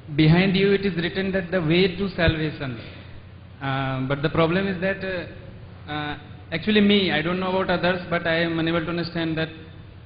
behind you it is written that the way to salvation. Uh, but the problem is that uh, uh, actually me, I don't know about others, but I am unable to understand that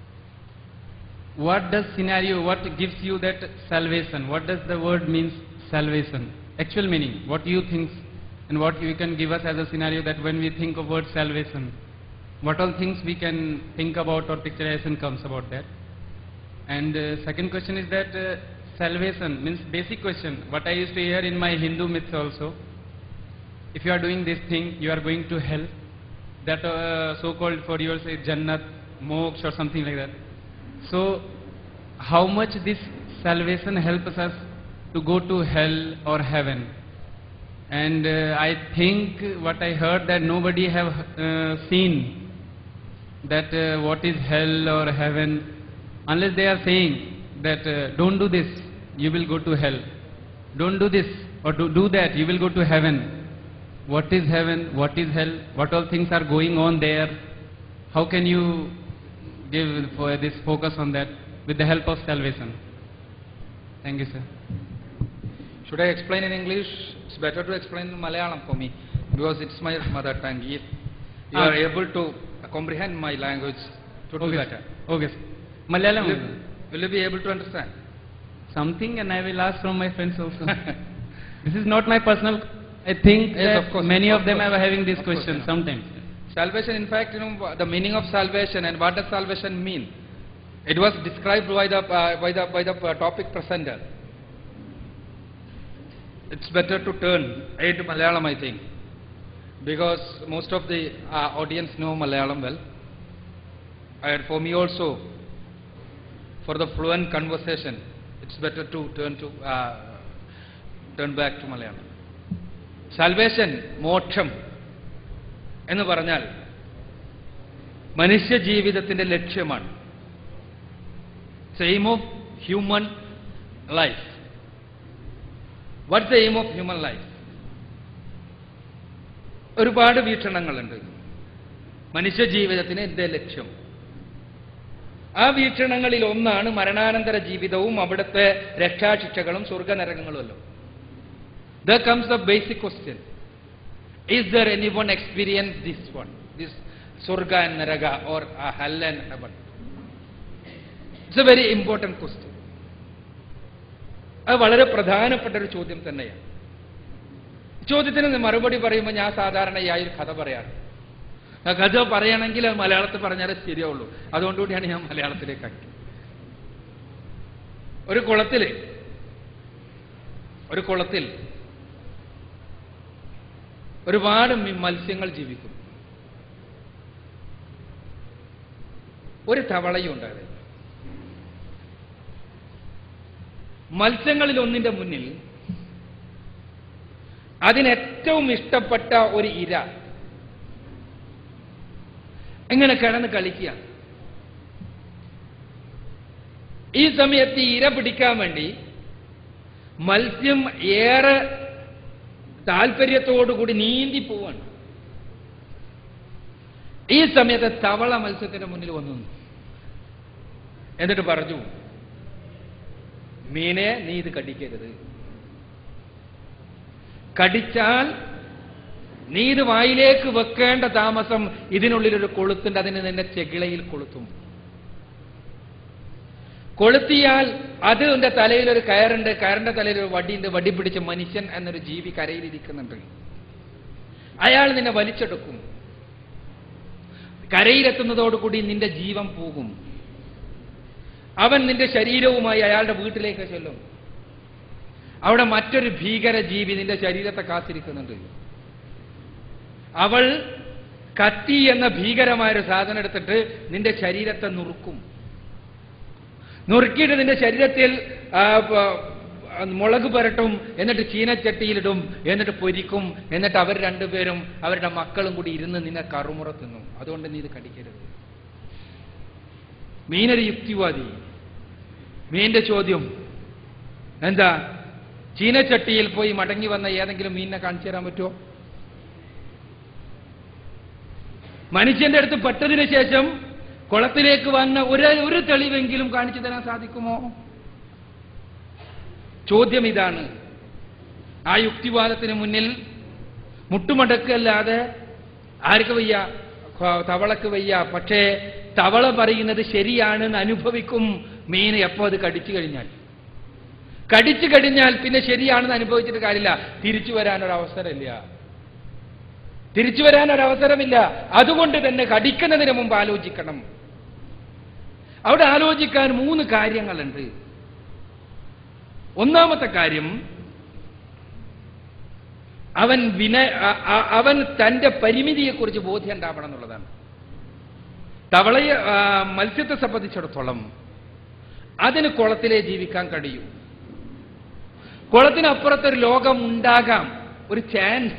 what does scenario, what gives you that salvation? What does the word means salvation? Actual meaning, what you think and what you can give us as a scenario that when we think of word salvation, what all things we can think about or picturization comes about that. And uh, second question is that uh, salvation means basic question. What I used to hear in my Hindu myths also. If you are doing this thing, you are going to hell. That uh, so-called for yours say Jannat, Moksha or something like that. So, how much this salvation helps us to go to hell or heaven? And uh, I think what I heard that nobody have uh, seen that uh, what is hell or heaven unless they are saying that uh, don't do this you will go to hell don't do this or do, do that you will go to heaven what is heaven what is hell what all things are going on there how can you give for this focus on that with the help of salvation thank you sir Should I explain in English? It's better to explain in Malayalam for me because it's my mother tongue. If you Ah. are able to comprehend my language, it would be okay better. sir. okay sir. malayalam Will you, will you be able to understand? something and i will ask from my friends also this is not my personal i think Yes, that of course, many of of them course. are having this Of course, question yeah. sometimes Salvation, in fact, you know, the meaning of salvation and what does salvation mean? It was described by the, uh, by the, by the uh, topic presenter. It's better to turn A to Malayalam, I think, because most of the uh, audience know Malayalam well. And for me also, for the fluent conversation, it's better to turn to uh, turn back to Malayalam. Salvation, മോക്ഷം എന്ന് പറഞ്ഞാൽ മനുഷ്യ ജീവിതത്തിന്റെ ലക്ഷ്യമാണ് aim of human life what's aim of human life ഒരുപാട് വീക്ഷണങ്ങളുണ്ട് മനുഷ്യ ജീവിതത്തിന് എന്തേ ലക്ഷ്യം ആ വീക്ഷണങ്ങളിൽ ഒന്നാണ് മരണാനന്തര ജീവിതവും അവിടുത്തെ രക്ഷാശിക്ഷകളും സ്വർഗനരകങ്ങളുമല്ലോ the comes the basic question Is there anyone experience this one? This Surga and Naraga or uh, Hell and Heaven? It's a very important question. അത് വളരെ പ്രധാനപ്പെട്ട ഒരു ചോദ്യം തന്നെയാണ് ചോദ്യത്തിന് മറുപടി പറയുമ്പോൾ ഞാൻ സാധാരണയായി ഒരു കഥ പറയാറ് ആ കഥ പറയണമെങ്കിൽ അത് മലയാളത്തിൽ പറഞ്ഞാലേ ശരിയാവുള്ളൂ അതുകൊണ്ടുകൂടിയാണ് ഞാൻ മലയാളത്തിലേക്ക് ആക്കി ഒരു കുളത്തിൽ ഒരു കുളത്തിൽ ഒരുപാട് മി- മത്സ്യങ്ങൾ ജീവിക്കും ഒരു തവളയും ഉണ്ടായത് മത്സ്യങ്ങളിൽ ഒന്നിന്റെ മുന്നിൽ അതിനേറ്റവും ഇഷ്ടപ്പെട്ട ഒരു ഇര ഇങ്ങനെ കിടന്ന് കളിക്കുക ഈ സമയത്ത് ഈ ഇര പിടിക്കാൻ വേണ്ടി മത്സ്യം ഏറെ താല്പര്യത്തോടുകൂടി നീന്തി പോവാണ് ഈ സമയത്ത് തവള മത്സ്യത്തിന്റെ മുന്നിൽ വന്നു നിന്നു. എന്നിട്ട് പറഞ്ഞു മീനെ നീ ഇത് കടിക്കരുത് കടിച്ചാൽ നീ ഇത് വായിലേക്ക് വെക്കേണ്ട താമസം ഇതിനുള്ളിൽ ഒരു കൊളുത്തുണ്ട് അതിന് നിന്നെ ചെകിളയിൽ കൊളുത്തും കൊളുത്തിയാൽ അത് എന്റെ തലയിൽ ഒരു കയറുണ്ട് കയറിന്റെ തലയിൽ ഒരു വടിയുണ്ട് വടി പിടിച്ച മനുഷ്യൻ എന്നൊരു ജീവി കരയിലിരിക്കുന്നുണ്ട് അയാൾ നിന്നെ വലിച്ചെടുക്കും കരയിലെത്തുന്നതോടുകൂടി നിന്റെ ജീവൻ പോകും അവൻ നിന്റെ ശരീരവുമായി അയാളുടെ വീട്ടിലേക്ക് ചെല്ലും അവിടെ മറ്റൊരു ഭീകര ജീവി നിന്റെ ശരീരത്തെ കാത്തിരിക്കുന്നുണ്ട് അവൾ കത്തി എന്ന ഭീകരമായൊരു സാധനം എടുത്തിട്ട് നിന്റെ ശരീരത്തെ നുറുക്കും നുറുക്കിയിട്ട് നിന്റെ ശരീരത്തിൽ ആ, പ- മുളക് പുരട്ടും എന്നിട്ട് ചീനച്ചട്ടിയിലിടും എന്നിട്ട് പൊരിക്കും എന്നിട്ട് അവർ രണ്ടുപേരും അവരുടെ മക്കളും കൂടി ഇരുന്ന് നിന്നെ കറുമുറ തിന്നും അതുകൊണ്ട് നീ ഇത് കടിക്കരുത് മീനൊരു യുക്തിവാദി മീന്റെ ചോദ്യം എന്താ ചീനച്ചട്ടിയിൽ പോയി മടങ്ങി വന്ന ഏതെങ്കിലും മീനിനെ കാണിച്ചു തരാൻ പറ്റുമോ മനുഷ്യന്റെ അടുത്ത് പെട്ടതിന് ശേഷം കുളത്തിലേക്ക് വന്ന ഒരു ഒരു തെളിവെങ്കിലും കാണിച്ചു തരാൻ സാധിക്കുമോ ചോദ്യം ഇതാണ് ആ യുക്തിവാദത്തിന് മുന്നിൽ മുട്ടുമടക്കല്ലാതെ ആർക്ക് വയ്യ ഖ- തവളക്ക് വയ്യ പക്ഷേ തവള പറയുന്നത് ശരിയാണെന്ന് അനുഭവിക്കും മീൻ എപ്പോ അത് കടിച്ചു കഴിഞ്ഞാൽ കടിച്ചു കഴിഞ്ഞാൽ പിന്നെ ശരിയാണെന്ന് അനുഭവിച്ചിട്ട് കാര്യമില്ല തിരിച്ചു വരാനൊരവസരമില്ല തിരിച്ചു വരാനൊരവസരമില്ല അതുകൊണ്ട് തന്നെ കടിക്കുന്നതിന് മുമ്പ് ആലോചിക്കണം അവിടെ ആലോചിക്കാൻ മൂന്ന് കാര്യങ്ങളുണ്ട് ഒന്നാമത്തെ കാര്യം അവൻ വിന അ- അ- അവൻ തന്റെ പരിമിതിയെക്കുറിച്ച് ബോധ്യം ഉണ്ടാവണം എന്നുള്ളതാണ് തവളയെ ആ, മത്സ്യത്തെ സംബന്ധിച്ചിടത്തോളം അതിന് കുളത്തിലേ ജീവിക്കാൻ കഴിയൂ കുളത്തിനപ്പുറത്തൊരു ലോകം ഉണ്ടാകാം ഒരു ചാൻസ്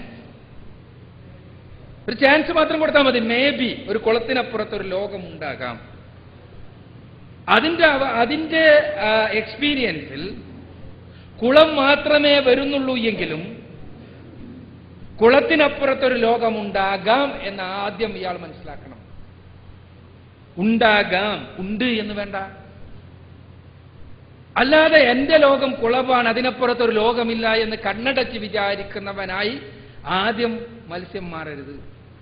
ഒരു ചാൻസ് മാത്രം കൊടുത്താൽ മതി മേ ബി ഒരു കുളത്തിനപ്പുറത്തൊരു ലോകം ഉണ്ടാകാം അതിന്റെ അവ- അതിന്റെ എക്സ്പീരിയൻസിൽ കുളം മാത്രമേ വരുന്നുള്ളൂ എങ്കിലും കുളത്തിനപ്പുറത്തൊരു ലോകമുണ്ടാകാം എന്ന് ആദ്യം ഇയാൾ മനസ്സിലാക്കണം ഉണ്ടാകാം ഉണ്ട് എന്ന് വേണ്ട അല്ലാതെ എന്റെ ലോകം കുളമാണ് അതിനപ്പുറത്തൊരു ലോകമില്ല എന്ന് കണ്ണടച്ച് വിചാരിക്കുന്നവനായി ആദ്യം മത്സ്യം മാറരുത്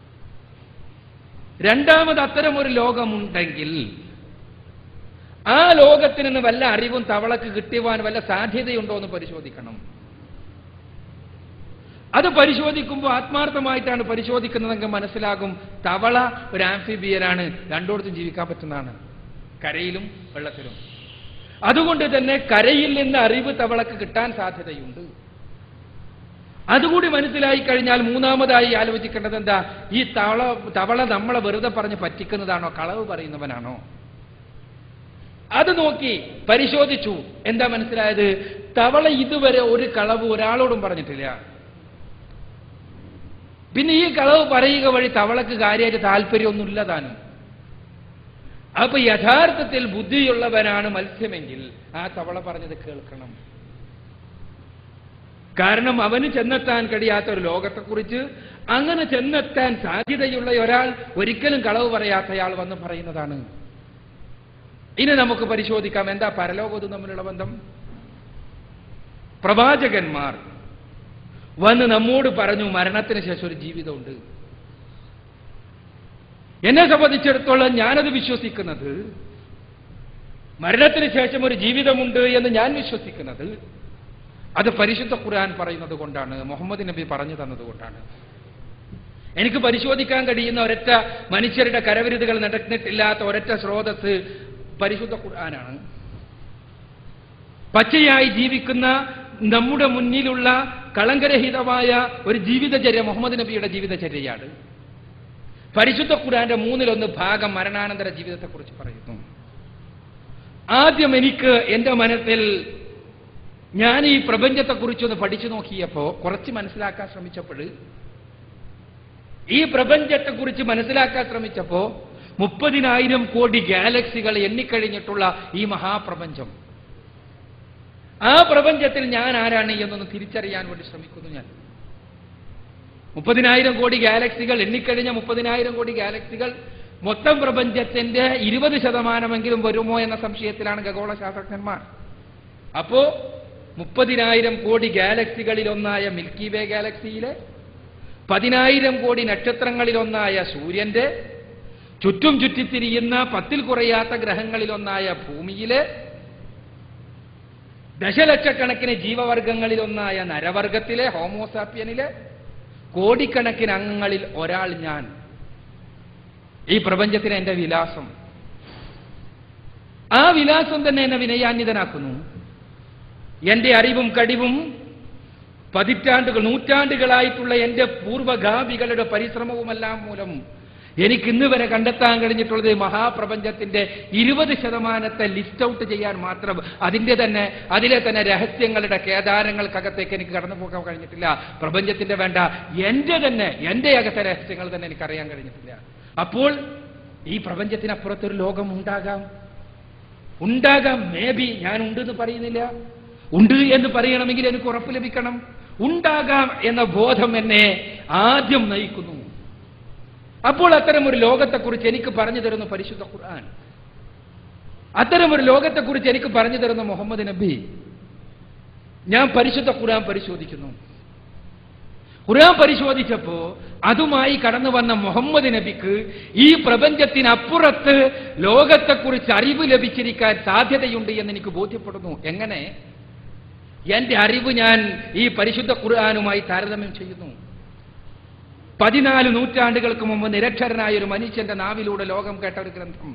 രണ്ടാമത് അത്തരം ഒരു ലോകമുണ്ടെങ്കിൽ ആ ലോകത്തിൽ നിന്ന് വല്ല അറിവും തവളക്ക് കിട്ടുവാൻ വല്ല സാധ്യതയുണ്ടോ എന്ന് പരിശോധിക്കണം അത് പരിശോധിക്കുമ്പോൾ ആത്മാർത്ഥമായിട്ടാണ് പരിശോധിക്കുന്നതെങ്കിൽ മനസ്സിലാകും തവള ഒരു ആംഫിബിയനാണ് രണ്ടോടത്തും ജീവിക്കാൻ പറ്റുന്നതാണ് കരയിലും വെള്ളത്തിലും അതുകൊണ്ട് തന്നെ കരയിൽ നിന്ന് അറിവ് തവളക്ക് കിട്ടാൻ സാധ്യതയുണ്ട് അതുകൂടി മനസ്സിലായി കഴിഞ്ഞാൽ മൂന്നാമതായി ആലോചിക്കേണ്ടത് എന്താ ഈ തവള തവള നമ്മളെ വെറുതെ പറഞ്ഞ് പറ്റിക്കുന്നതാണോ കളവ് പറയുന്നവനാണോ അത് നോക്കി പരിശോധിച്ചു എന്താ മനസ്സിലായത് തവള ഇതുവരെ ഒരു കളവ് ഒരാളോടും പറഞ്ഞിട്ടില്ല പിന്നെ ഈ കളവ് പറയുക വഴി തവളക്ക് കാര്യമായിട്ട് താല്പര്യമൊന്നുമില്ല താനും അപ്പൊ യഥാർത്ഥത്തിൽ ബുദ്ധിയുള്ളവനാണ് മത്സ്യമെങ്കിൽ ആ തവള പറഞ്ഞത് കേൾക്കണം കാരണം അവന് ചെന്നെത്താൻ കഴിയാത്ത ഒരു ലോകത്തെക്കുറിച്ച് അങ്ങനെ ചെന്നെത്താൻ സാധ്യതയുള്ള ഒരാൾ ഒരിക്കലും കളവ് പറയാത്തയാൾ വന്ന് പറയുന്നതാണ് ഇനി നമുക്ക് പരിശോധിക്കാം എന്താ പരലോകവും തമ്മിലുള്ള ബന്ധം പ്രവാചകന്മാർ വന്ന് നമ്മോട് പറഞ്ഞു മരണത്തിന് ശേഷം ഒരു ജീവിതമുണ്ട് എന്നെ സംബന്ധിച്ചിടത്തോളം ഞാനത് വിശ്വസിക്കുന്നത് മരണത്തിന് ശേഷം ഒരു ജീവിതമുണ്ട് എന്ന് ഞാൻ വിശ്വസിക്കുന്നത് അത് പരിശുദ്ധ ഖുർആൻ പറയുന്നത് കൊണ്ടാണ് മുഹമ്മദ് നബി പറഞ്ഞു തന്നത് കൊണ്ടാണ് എനിക്ക് പരിശോധിക്കാൻ കഴിയുന്ന ഒരൊറ്റ മനുഷ്യരുടെ കരവിരുതുകൾ നടന്നിട്ടില്ലാത്ത ഒരൊറ്റ സ്രോതസ് പരിശുദ്ധ ഖുർആനാണ് പച്ചയായി ജീവിക്കുന്ന നമ്മുടെ മുന്നിലുള്ള കളങ്കരഹിതമായ ഒരു ജീവിതചര്യ മുഹമ്മദ് നബിയുടെ ജീവിതചര്യയാണ് പരിശുദ്ധ ഖുർആന്റെ മൂന്നിലൊന്ന് ഭാഗം മരണാനന്തര ജീവിതത്തെക്കുറിച്ച് പറയുന്നു ആദ്യം എനിക്ക് എന്റെ മനസ്സിൽ ഞാൻ ഈ പ്രപഞ്ചത്തെക്കുറിച്ചൊന്ന് പഠിച്ചു നോക്കിയപ്പോ കുറച്ച് മനസ്സിലാക്കാൻ ശ്രമിച്ചപ്പോൾ ഈ പ്രപഞ്ചത്തെക്കുറിച്ച് മനസ്സിലാക്കാൻ ശ്രമിച്ചപ്പോ മുപ്പതിനായിരം കോടി ഗാലക്സികൾ എണ്ണിക്കഴിഞ്ഞിട്ടുള്ള ഈ മഹാപ്രപഞ്ചം ആ പ്രപഞ്ചത്തിൽ ഞാൻ ആരാണ് എന്നൊന്ന് തിരിച്ചറിയാൻ വേണ്ടി ശ്രമിക്കുന്നു ഞാൻ മുപ്പതിനായിരം കോടി ഗാലക്സികൾ എണ്ണിക്കഴിഞ്ഞ മുപ്പതിനായിരം കോടി ഗാലക്സികൾ മൊത്തം പ്രപഞ്ചത്തിന്റെ ഇരുപത് ശതമാനമെങ്കിലും വരുമോ എന്ന സംശയത്തിലാണ് ഖഗോള ശാസ്ത്രജ്ഞന്മാർ അപ്പോ മുപ്പതിനായിരം കോടി ഗാലക്സികളിലൊന്നായ മിൽക്കി വേ ഗാലക്സിയിലെ പതിനായിരം കോടി നക്ഷത്രങ്ങളിലൊന്നായ സൂര്യന്റെ ചുറ്റും ചുറ്റിത്തിരിയുന്ന പത്തിൽ കുറയാത്ത ഗ്രഹങ്ങളിലൊന്നായ ഭൂമിയിലെ ദശലക്ഷക്കണക്കിന് ജീവവർഗങ്ങളിലൊന്നായ നരവർഗത്തിലെ ഹോമോസാപ്പിയനിലെ കോടിക്കണക്കിന് അംഗങ്ങളിൽ ഒരാൾ ഞാൻ ഈ പ്രപഞ്ചത്തിന് എന്റെ വിലാസം ആ വിലാസം തന്നെ എന്നെ വിനയാന്വിതനാക്കുന്നു എന്റെ അറിവും കഴിവും പതിറ്റാണ്ടുകൾ നൂറ്റാണ്ടുകളായിട്ടുള്ള എന്റെ പൂർവ്വഗാമികളുടെ പരിശ്രമവുമെല്ലാം മൂലം എനിക്ക് ഇന്ന് വരെ കണ്ടെത്താൻ കഴിഞ്ഞിട്ടുള്ളത് മഹാപ്രപഞ്ചത്തിന്റെ ഇരുപത് ശതമാനത്തെ ലിസ്റ്റ് ഔട്ട് ചെയ്യാൻ മാത്രം അതിന്റെ തന്നെ അതിലെ തന്നെ രഹസ്യങ്ങളുടെ കേദാരങ്ങൾക്കകത്തേക്ക് എനിക്ക് കടന്നു പോകാൻ കഴിഞ്ഞിട്ടില്ല പ്രപഞ്ചത്തിന്റെ വേണ്ട എന്റെ തന്നെ എന്റെ അകത്തെ രഹസ്യങ്ങൾ തന്നെ എനിക്ക് അറിയാൻ കഴിഞ്ഞിട്ടില്ല അപ്പോൾ ഈ പ്രപഞ്ചത്തിനപ്പുറത്തൊരു ലോകം ഉണ്ടാകാം ഉണ്ടാകാം മേ ബി ഞാൻ ഉണ്ടെന്ന് പറയുന്നില്ല ഉണ്ട് എന്ന് പറയണമെങ്കിൽ എനിക്ക് ഉറപ്പ് ലഭിക്കണം ഉണ്ടാകാം എന്ന ബോധം എന്നെ ആദ്യം നയിക്കുന്നു അപ്പോൾ അത്തരം ഒരു ലോകത്തെക്കുറിച്ച് എനിക്ക് പറഞ്ഞു തരുന്ന പരിശുദ്ധ ഖുർആൻ അത്തരം ഒരു ലോകത്തെക്കുറിച്ച് എനിക്ക് പറഞ്ഞു തരുന്ന മുഹമ്മദ് നബി ഞാൻ പരിശുദ്ധ ഖുർആൻ പരിശോധിക്കുന്നു ഖുർആൻ പരിശോധിച്ചപ്പോ അതുമായി കടന്നു വന്ന മുഹമ്മദ് നബിക്ക് ഈ പ്രപഞ്ചത്തിനപ്പുറത്ത് ലോകത്തെക്കുറിച്ച് അറിവ് ലഭിച്ചിരിക്കാൻ സാധ്യതയുണ്ട് എന്ന് എനിക്ക് ബോധ്യപ്പെടുന്നു എങ്ങനെ എന്റെ അറിവ് ഞാൻ ഈ പരിശുദ്ധ ഖുർആാനുമായി താരതമ്യം ചെയ്യുന്നു പതിനാല് നൂറ്റാണ്ടുകൾക്ക് മുമ്പ് നിരക്ഷരനായ ഒരു മനുഷ്യന്റെ നാവിലൂടെ ലോകം കേട്ട ഒരു ഗ്രന്ഥം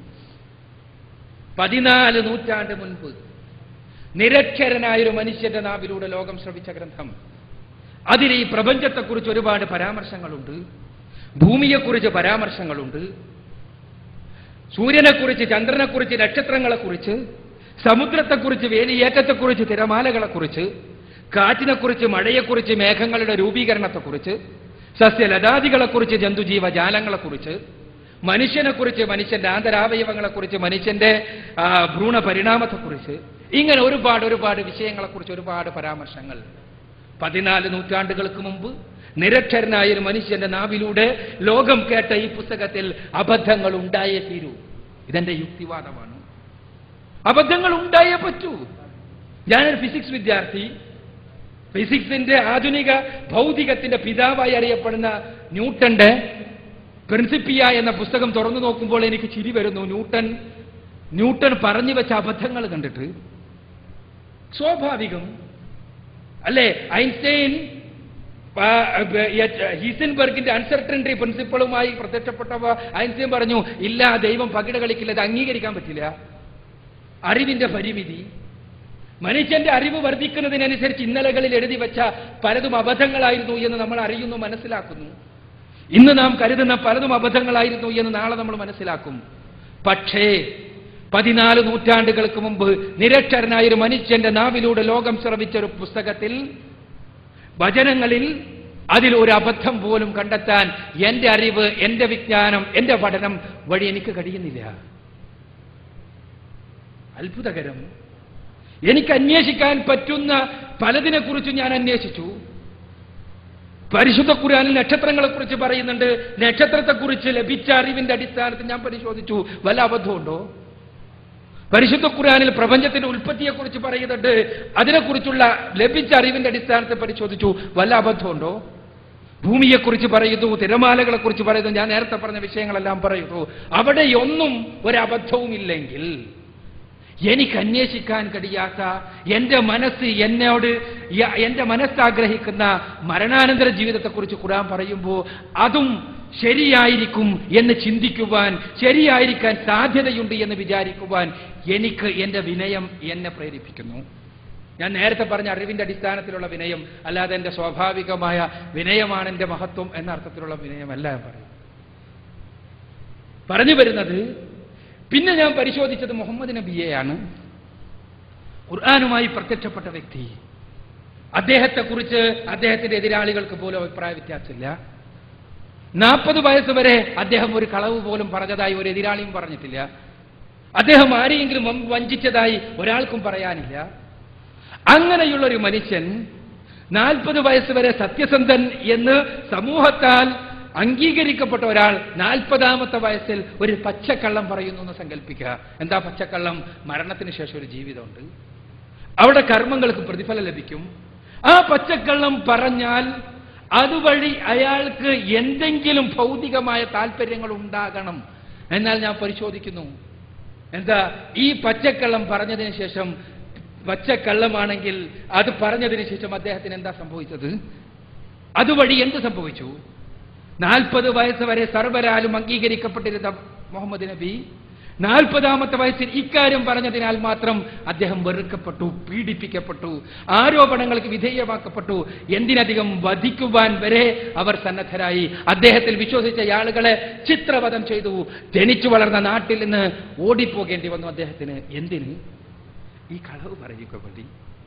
പതിനാല് നൂറ്റാണ്ട് മുൻപ് നിരക്ഷരനായ ഒരു മനുഷ്യന്റെ നാവിലൂടെ ലോകം ശ്രവിച്ച ഗ്രന്ഥം അതിൽ ഈ പ്രപഞ്ചത്തെക്കുറിച്ച് ഒരുപാട് പരാമർശങ്ങളുണ്ട് ഭൂമിയെക്കുറിച്ച് പരാമർശങ്ങളുണ്ട് സൂര്യനെക്കുറിച്ച് ചന്ദ്രനെക്കുറിച്ച് നക്ഷത്രങ്ങളെക്കുറിച്ച് സമുദ്രത്തെക്കുറിച്ച് വേലിയേറ്റത്തെക്കുറിച്ച് തിരമാലകളെക്കുറിച്ച് കാറ്റിനെക്കുറിച്ച് മഴയെക്കുറിച്ച് മേഘങ്ങളുടെ രൂപീകരണത്തെക്കുറിച്ച് സസ്യലതാദികളെക്കുറിച്ച് ജന്തുജീവജാലങ്ങളെക്കുറിച്ച് മനുഷ്യനെക്കുറിച്ച് മനുഷ്യന്റെ ആന്തരാവയവങ്ങളെക്കുറിച്ച് മനുഷ്യന്റെ ആ, ഭ്രൂണ പരിണാമത്തെക്കുറിച്ച് ഇങ്ങനെ ഒരുപാട് ഒരുപാട് വിഷയങ്ങളെക്കുറിച്ച് ഒരുപാട് പരാമർശങ്ങൾ പതിനാല് നൂറ്റാണ്ടുകൾക്ക് മുമ്പ് നിരക്ഷരനായ ഒരു മനുഷ്യന്റെ നാവിലൂടെ ലോകം കേട്ട ഈ പുസ്തകത്തിൽ അബദ്ധങ്ങൾ ഉണ്ടായേ തീരൂ ഇതെന്റെ യുക്തിവാദമാണ് അബദ്ധങ്ങൾ ഉണ്ടായേ പറ്റൂ ഞാനൊരു ഫിസിക്സ് വിദ്യാർത്ഥി ഫിസിക്സിന്റെ ആധുനിക ഭൗതികത്തിന്റെ പിതാവായി അറിയപ്പെടുന്ന ന്യൂട്ടന്റെ പ്രിൻസിപ്പിയ എന്ന പുസ്തകം തുറന്നു നോക്കുമ്പോൾ എനിക്ക് ചിരി വരുന്നു ന്യൂട്ടൻ ന്യൂട്ടൻ പറഞ്ഞു വെച്ച അബദ്ധങ്ങൾ കണ്ടിട്ട് സ്വാഭാവികം അല്ലേ ഐൻസ്റ്റൈൻ ആ, ബ- ഹീസൻബർഗിന്റെ അൺസർട്ടൻറ്റി പ്രിൻസിപ്പിളുമായി പ്രത്യക്ഷപ്പെട്ടപ്പോ ഐൻസ്റ്റൈൻ പറഞ്ഞു ഇല്ല ദൈവം പകിട കളിക്കില്ല ഇത് അംഗീകരിക്കാൻ പറ്റില്ല അറിവിന്റെ പരിമിതി മനുഷ്യന്റെ അറിവ് വർദ്ധിക്കുന്നതിനനുസരിച്ച് ഇന്നലകളിൽ എഴുതി വെച്ച പലതും അബദ്ധങ്ങളായിരുന്നു എന്ന് നമ്മൾ അറിയുന്നു മനസ്സിലാക്കുന്നു ഇന്ന് നാം കരുതുന്ന പലതും അബദ്ധങ്ങളായിരുന്നു എന്ന് നാളെ നമ്മൾ മനസ്സിലാക്കും പക്ഷേ പതിനാല് നൂറ്റാണ്ടുകൾക്ക് മുമ്പ് നിരക്ഷരനായ ഒരു മനുഷ്യന്റെ നാവിലൂടെ ലോകം ശ്രവിച്ച ഒരു പുസ്തകത്തിൽ വചനങ്ങളിൽ അതിൽ ഒരു അബദ്ധം പോലും കണ്ടെത്താൻ എന്റെ അറിവ് എന്റെ വിജ്ഞാനം എന്റെ പഠനം വഴി എനിക്ക് കഴിയുന്നില്ല അത്ഭുതകരം എനിക്ക് അന്വേഷിക്കാൻ പറ്റുന്ന പലതിനെക്കുറിച്ച് ഞാൻ അന്വേഷിച്ചു പരിശുദ്ധ ഖുർആനിൽ നക്ഷത്രങ്ങളെക്കുറിച്ച് പറയുന്നുണ്ട് നക്ഷത്രത്തെക്കുറിച്ച് ലഭിച്ച അറിവിന്റെ അടിസ്ഥാനത്തിൽ ഞാൻ പരിശോധിച്ചു വല്ല അബദ്ധമുണ്ടോ പരിശുദ്ധ ഖുർആനിൽ പ്രപഞ്ചത്തിന്റെ ഉൽപ്പത്തിയെക്കുറിച്ച് പറയുന്നുണ്ട് അതിനെക്കുറിച്ചുള്ള ലഭിച്ച അറിവിന്റെ അടിസ്ഥാനത്തിൽ പരിശോധിച്ചു വല്ല അബദ്ധമുണ്ടോ ഭൂമിയെക്കുറിച്ച് പറയുന്നു തിരമാലകളെക്കുറിച്ച് പറയുന്നു ഞാൻ നേരത്തെ പറഞ്ഞ വിഷയങ്ങളെല്ലാം പറയുന്നു അവിടെയൊന്നും ഒരബദ്ധവുമില്ലെങ്കിൽ എനിക്ക് അന്വേഷിക്കാൻ കഴിയാത്ത എന്റെ മനസ്സ് എന്നോട് യ- എന്റെ മനസ്സാഗ്രഹിക്കുന്ന മരണാനന്തര ജീവിതത്തെക്കുറിച്ച് ഖുർആൻ പറയുമ്പോൾ അതും ശരിയായിരിക്കും എന്ന് ചിന്തിക്കുവാൻ ശരിയായിരിക്കാൻ സാധ്യതയുണ്ട് എന്ന് വിചാരിക്കുവാൻ എനിക്ക് എന്റെ വിനയം എന്നെ പ്രേരിപ്പിക്കുന്നു ഞാൻ നേരത്തെ പറഞ്ഞ അറിവിന്റെ അടിസ്ഥാനത്തിലുള്ള വിനയം അല്ലാതെ എന്റെ സ്വാഭാവികമായ വിനയമാണ് എന്റെ മഹത്വം എന്ന അർത്ഥത്തിലുള്ള വിനയമല്ല ഞാൻ പറയും പറഞ്ഞു വരുന്നത് പിന്നെ ഞാൻ പരിശോധിച്ചത് മുഹമ്മദ് നബിയെയാണ് ഖുർആാനുമായി പ്രത്യക്ഷപ്പെട്ട വ്യക്തി അദ്ദേഹത്തെക്കുറിച്ച് അദ്ദേഹത്തിന്റെ എതിരാളികൾക്ക് പോലും അഭിപ്രായ വ്യത്യാസമില്ല നാൽപ്പത് വയസ്സ് വരെ അദ്ദേഹം ഒരു കളവ് പോലും പറഞ്ഞതായി ഒരു എതിരാളിയും പറഞ്ഞിട്ടില്ല അദ്ദേഹം ആരെയെങ്കിലും വം- വഞ്ചിച്ചതായി ഒരാൾക്കും പറയാനില്ല അങ്ങനെയുള്ള ഒരു മനുഷ്യൻ നാൽപ്പത് വയസ്സ് വരെ സത്യസന്ധൻ എന്ന് സമൂഹത്താൽ അംഗീകരിക്കപ്പെട്ട ഒരാൾ നാൽപ്പതാമത്തെ വയസ്സിൽ ഒരു പച്ചക്കള്ളം പറയുന്നു എന്ന് സങ്കല്പിക്കുക എന്താ പച്ചക്കള്ളം മരണത്തിന് ശേഷം ഒരു ജീവിതമുണ്ട് അവിടെ കർമ്മങ്ങൾക്ക് പ്രതിഫലം ലഭിക്കും ആ പച്ചക്കള്ളം പറഞ്ഞാൽ അതുവഴി അയാൾക്ക് എന്തെങ്കിലും ഭൗതികമായ താല്പര്യങ്ങൾ ഉണ്ടാകണം എന്നാൽ ഞാൻ പരിശോധിക്കുന്നു എന്താ ഈ പച്ചക്കള്ളം പറഞ്ഞതിന് ശേഷം പച്ചക്കള്ളമാണെങ്കിൽ അത് പറഞ്ഞതിന് ശേഷം അദ്ദേഹത്തിന് എന്താ സംഭവിച്ചത് അതുവഴി എന്ത് സംഭവിച്ചു നാൽപ്പത് വയസ്സ് വരെ സർവരാലും അംഗീകരിക്കപ്പെട്ടിരുന്ന മുഹമ്മദ് നബി നാൽപ്പതാമത്തെ വയസ്സിൽ ഇക്കാര്യം പറഞ്ഞതിനാൽ മാത്രം അദ്ദേഹം വെറുക്കപ്പെട്ടു പീഡിപ്പിക്കപ്പെട്ടു ആരോപണങ്ങൾക്ക് വിധേയമാക്കപ്പെട്ടു എന്തിനധികം വധിക്കുവാൻ വരെ അവർ സന്നദ്ധരായി അദ്ദേഹത്തിൽ വിശ്വസിച്ച ആളുകളെ ചിത്രവധം ചെയ്തു ജനിച്ചു വളർന്ന നാട്ടിൽ നിന്ന് ഓടിപ്പോകേണ്ടി വന്നു അദ്ദേഹത്തിന് എന്തിന് ഈ കളവ് പറയുക വേണ്ടി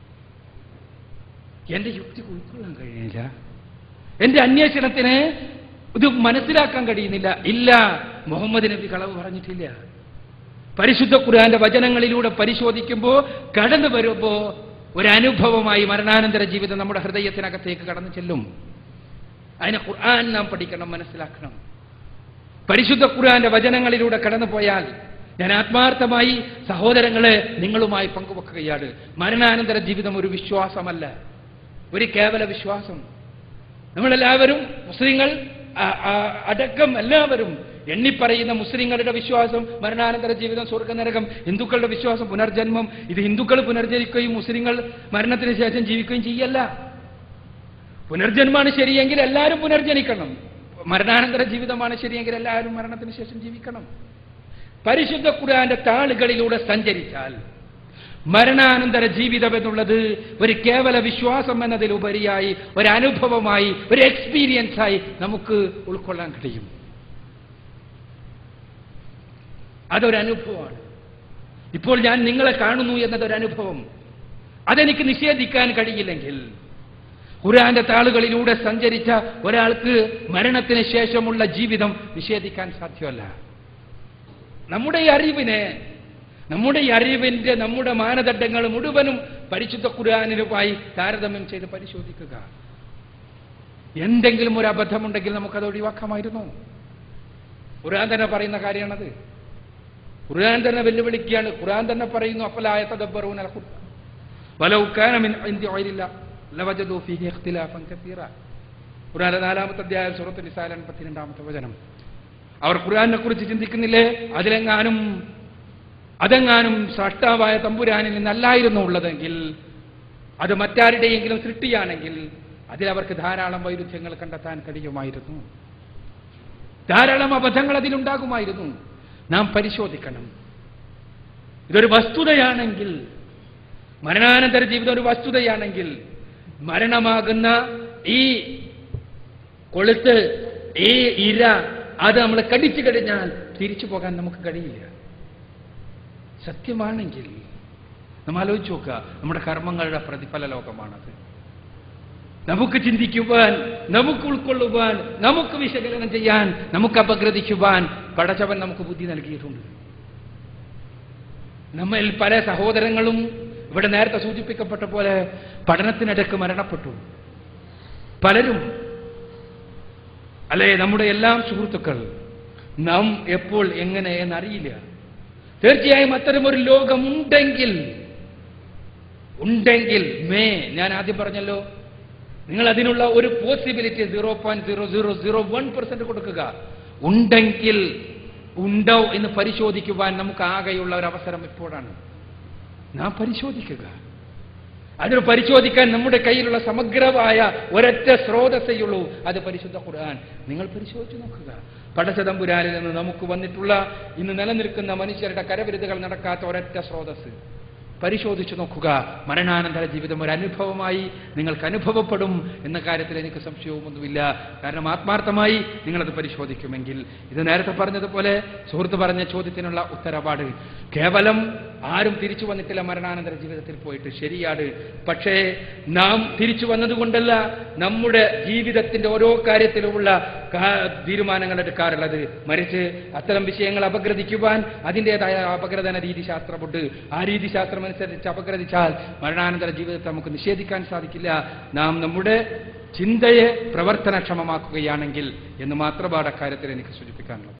എന്റെ യുക്തി ഉൾക്കൊള്ളാൻ കഴിയുന്നില്ല എന്റെ അന്വേഷണത്തിന് ഇത് മനസ്സിലാക്കാൻ കഴിയുന്നില്ല ഇല്ല മുഹമ്മദ് നബി കളവ് പറഞ്ഞിട്ടില്ല പരിശുദ്ധ ഖുർആന്റെ വചനങ്ങളിലൂടെ പരിശോധിക്കുമ്പോൾ കടന്നു വരുമ്പോ ഒരനുഭവമായി മരണാനന്തര ജീവിതം നമ്മുടെ ഹൃദയത്തിനകത്തേക്ക് കടന്നു ചെല്ലും അതിനെ ഖുർആൻ നാം പഠിക്കണം മനസ്സിലാക്കണം പരിശുദ്ധ ഖുർആന്റെ വചനങ്ങളിലൂടെ കടന്നു പോയാൽ ഞാൻ ആത്മാർത്ഥമായി സഹോദരങ്ങളെ നിങ്ങളുമായി പങ്കുവെക്കുകയാണ് മരണാനന്തര ജീവിതം ഒരു വിശ്വാസമല്ല ഒരു കേവല വിശ്വാസം നമ്മളെല്ലാവരും മുസ്ലിങ്ങൾ ആ- ആ- അടക്കം എല്ലാവരും എണ്ണിപ്പറയുന്ന മുസ്ലിങ്ങളുടെ വിശ്വാസം മരണാനന്തര ജീവിതം സ്വർഗനരകം ഹിന്ദുക്കളുടെ വിശ്വാസം പുനർജന്മം ഇത് ഹിന്ദുക്കൾ പുനർജനിക്കുകയും മുസ്ലിങ്ങൾ മരണത്തിന് ശേഷം ജീവിക്കുകയും ചെയ്യല്ല പുനർജന്മാണ് ശരിയെങ്കിൽ എല്ലാവരും പുനർജനിക്കണം മരണാനന്തര ജീവിതമാണ് ശരിയെങ്കിൽ എല്ലാവരും മരണത്തിന് ശേഷം ജീവിക്കണം പരിശുദ്ധ ഖുർആന്റെ താളുകളിലൂടെ സഞ്ചരിച്ചാൽ മരണാനന്തര ജീവിതം എന്നുള്ളത് ഒരു കേവല വിശ്വാസം എന്നതിലുപരിയായി ഒരു അനുഭവമായി ഒരു എക്സ്പീരിയൻസ് ആയി നമുക്ക് ഉൾക്കൊള്ളാൻ കഴിയും അതൊരനുഭവമാണ് ഇപ്പോൾ ഞാൻ നിങ്ങളെ കാണുന്നു എന്നതൊരനുഭവം അതെനിക്ക് നിഷേധിക്കാൻ കഴിയില്ലെങ്കിൽ ഖുർആന്റെ താളുകളിലൂടെ സഞ്ചരിച്ച ഒരാൾക്ക് മരണത്തിന് ശേഷമുള്ള ജീവിതം നിഷേധിക്കാൻ സാധ്യമല്ല നമ്മുടെ ഈ അറിവിനെ നമ്മുടെ ഈ അറിവിന്റെ നമ്മുടെ മാനദണ്ഡങ്ങൾ മുഴുവനും പരിശുദ്ധ ഖുർആാനിനുമായി താരതമ്യം ചെയ്ത് പരിശോധിക്കുക എന്തെങ്കിലും ഒരു അബദ്ധമുണ്ടെങ്കിൽ നമുക്കത് ഒഴിവാക്കാമായിരുന്നു ഖുർആൻ തന്നെ പറയുന്ന കാര്യമാണത് ഖുർആൻ തന്നെ വെല്ലുവിളിക്കുകയാണ് ഖുർആൻ തന്നെ പറയുന്നു അപ്പലായ തദബ്ബറൂന അൽ ഖുർആൻ വലൗ കാന മിൻ ഇൻദി ഗൈരില്ല ലവജദു ഫീഹി ഇഖ്തിലാഫൻ കസീറ ഖുർആനിലെ നാലാമത്തെ അധ്യായം സൂറത്തുൽ നിസാ എൺപത്തിരണ്ടാമത്തെ വചനം അവർ ഖുർആനെ കുറിച്ച് ചിന്തിക്കുന്നില്ലേ അതിലെങ്ങാനും അതെങ്ങാനും സ്രഷ്ടാവായ തമ്പുരാനിൽ നിന്നല്ലായിരുന്നു ഉള്ളതെങ്കിൽ അത് മറ്റാരുടെയെങ്കിലും സൃഷ്ടിയാണെങ്കിൽ അതിലവർക്ക് ധാരാളം വൈരുദ്ധ്യങ്ങൾ കണ്ടെത്താൻ കഴിയുമായിരുന്നു ധാരാളം അബദ്ധങ്ങൾ അതിലുണ്ടാകുമായിരുന്നു നാം പരിശോധിക്കണം ഇതൊരു വസ്തുതയാണെങ്കിൽ മരണാനന്തര ജീവിതം ഒരു വസ്തുതയാണെങ്കിൽ മരണമാകുന്ന ഈ കൊളുത്ത് ഈ ഇര അത് നമ്മൾ കടിച്ചു കഴിഞ്ഞാൽ തിരിച്ചു പോകാൻ നമുക്ക് കഴിയില്ല സത്യമാണെങ്കിൽ നമ്മൾ ആലോചിച്ച് നോക്കുക നമ്മുടെ കർമ്മങ്ങളുടെ പ്രതിഫല ലോകമാണത് നമുക്ക് ചിന്തിക്കുവാൻ നമുക്ക് ഉൾക്കൊള്ളുവാൻ നമുക്ക് വിശകലനം ചെയ്യാൻ നമുക്ക് അപഗ്രഥിക്കുവാൻ പടച്ചവൻ നമുക്ക് ബുദ്ധി നൽകിയിട്ടുണ്ട് നമ്മിൽ പല സഹോദരങ്ങളും ഇവിടെ നേരത്തെ സൂചിപ്പിക്കപ്പെട്ട പോലെ പഠനത്തിനിടക്ക് മരണപ്പെട്ടു പലരും അല്ലെ നമ്മുടെ എല്ലാം സുഹൃത്തുക്കൾ നാം എപ്പോൾ എങ്ങനെ എന്നറിയില്ല തീർച്ചയായും അത്തരം ഒരു ലോകമുണ്ടെങ്കിൽ ഉണ്ടെങ്കിൽ മേ ഞാൻ ആദ്യം പറഞ്ഞല്ലോ നിങ്ങൾ അതിനുള്ള ഒരു possibility zero point zero zero zero one percent കൊടുക്കുക ഉണ്ടെങ്കിൽ ഉണ്ടോ എന്ന് പരിശോധിക്കുവാൻ നമുക്ക് ആകെയുള്ള ഒരു അവസരം ഇപ്പോഴാണ് നാം പരിശോധിക്കുക അതിന് പരിശോധിക്കാൻ നമ്മുടെ കയ്യിലുള്ള സമഗ്രമായ ഒരൊറ്റ സ്രോതസ്സേയുള്ളൂ അത് പരിശുദ്ധ ഖുർആൻ നിങ്ങൾ പരിശോധിച്ചു നോക്കുക പടച്ചതമ്പുരാനിൽ നിന്ന് നമുക്ക് വന്നിട്ടുള്ള ഇന്ന് നിലനിൽക്കുന്ന മനുഷ്യരുടെ കരവിരുതുകൾ നടക്കാത്ത ഒരൊറ്റ സ്രോതസ് പരിശോധിച്ചു നോക്കുക മരണാനന്തര ജീവിതം ഒരു അനുഭവമായി നിങ്ങൾക്ക് അനുഭവപ്പെടും എന്ന കാര്യത്തിൽ എനിക്ക് സംശയവുമൊന്നുമില്ല കാരണം ആത്മാർത്ഥമായി നിങ്ങളത് പരിശോധിക്കുമെങ്കിൽ ഇത് നേരത്തെ പറഞ്ഞതുപോലെ സുഹൃത്ത് പറഞ്ഞ ചോദ്യത്തിനുള്ള ഉത്തരവാട് കേവലം ആരും തിരിച്ചു വന്നിട്ടില്ല മരണാനന്തര ജീവിതത്തിൽ പോയിട്ട് ശരിയാണ് പക്ഷേ നാം തിരിച്ചു വന്നതുകൊണ്ടല്ല നമ്മുടെ ജീവിതത്തിന്റെ ഓരോ കാര്യത്തിലുമുള്ള കാ- തീരുമാനങ്ങൾ എടുക്കാറുള്ളത് മറിച്ച് അത്തരം വിഷയങ്ങൾ അപഗ്രഥിക്കുവാൻ അതിൻ്റെതായ അപഗ്രഥന രീതിശാസ്ത്രമുണ്ട് ആ രീതിശാസ്ത്രം അനുസരിച്ച് അപഗ്രഥിച്ചാൽ മരണാനന്തര ജീവിതത്തെ നമുക്ക് നിഷേധിക്കാൻ സാധിക്കില്ല നാം നമ്മുടെ ചിന്തയെ പ്രവർത്തനക്ഷമമാക്കുകയാണെങ്കിൽ എന്ന് മാത്രമാണ് അക്കാര്യത്തിൽ എനിക്ക് സൂചിപ്പിക്കാനുള്ളത്